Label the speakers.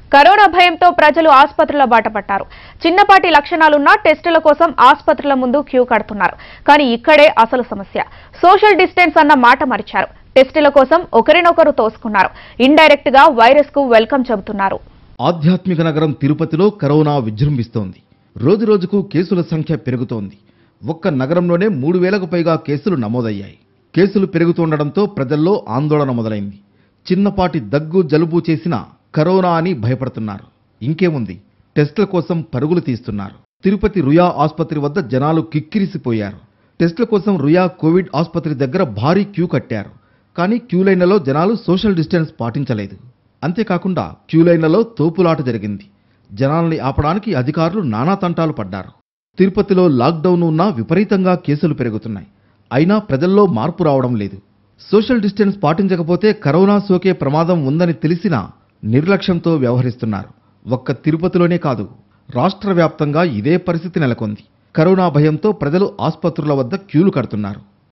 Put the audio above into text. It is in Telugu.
Speaker 1: కరోనా భయంతో ప్రజలు ఆసుపత్రుల బాట పట్టారు చిన్నపాటి లక్షణాలున్నా టెస్టుల కోసం ఆసుపత్రుల ముందు క్యూ కడుతున్నారు కానీ ఇక్కడే అసలు సమస్య సోషల్ డిస్టెన్స్ అన్న మాట మరిచారు టెస్టుల కోసం ఒకరినొకరు తోసుకున్నారు ఇండైరెక్ట్ గా వైరస్ కు వెల్కమ్ చెబుతున్నారు
Speaker 2: ఆధ్యాత్మిక నగరం తిరుపతిలో కరోనా విజృంభిస్తోంది రోజురోజుకు కేసుల సంఖ్య పెరుగుతోంది ఒక్క నగరంలోనే మూడు వేలకు పైగా కేసులు నమోదయ్యాయి కేసులు పెరుగుతుండడంతో ప్రజల్లో ఆందోళన మొదలైంది చిన్నపాటి దగ్గు జలుబు చేసినా కరోనా అని భయపడుతున్నారు ఇంకేముంది టెస్టుల కోసం పరుగులు తీస్తున్నారు తిరుపతి రుయా ఆసుపత్రి వద్ద జనాలు కిక్కిరిసిపోయారు టెస్టుల కోసం రుయా కోవిడ్ ఆసుపత్రి దగ్గర భారీ క్యూ కట్టారు కానీ క్యూ లైన్లలో జనాలు సోషల్ డిస్టెన్స్ పాటించలేదు అంతేకాకుండా క్యూ లైన్లలో తోపులాట జరిగింది జనాల్ని ఆపడానికి అధికారులు నానా తంటాలు పడ్డారు తిరుపతిలో లాక్డౌన్ ఉన్నా విపరీతంగా కేసులు పెరుగుతున్నాయి అయినా ప్రజల్లో మార్పు రావడం లేదు సోషల్ డిస్టెన్స్ పాటించకపోతే కరోనా సోకే ప్రమాదం ఉందని తెలిసినా నిర్లక్ష్యంతో వ్యవహరిస్తున్నారు ఒక్క తిరుపతిలోనే కాదు రాష్ట్ర వ్యాప్తంగా ఇదే పరిస్థితి నెలకొంది కరోనా భయంతో ప్రజలు ఆసుపత్రుల వద్ద క్యూలు కడుతున్నారు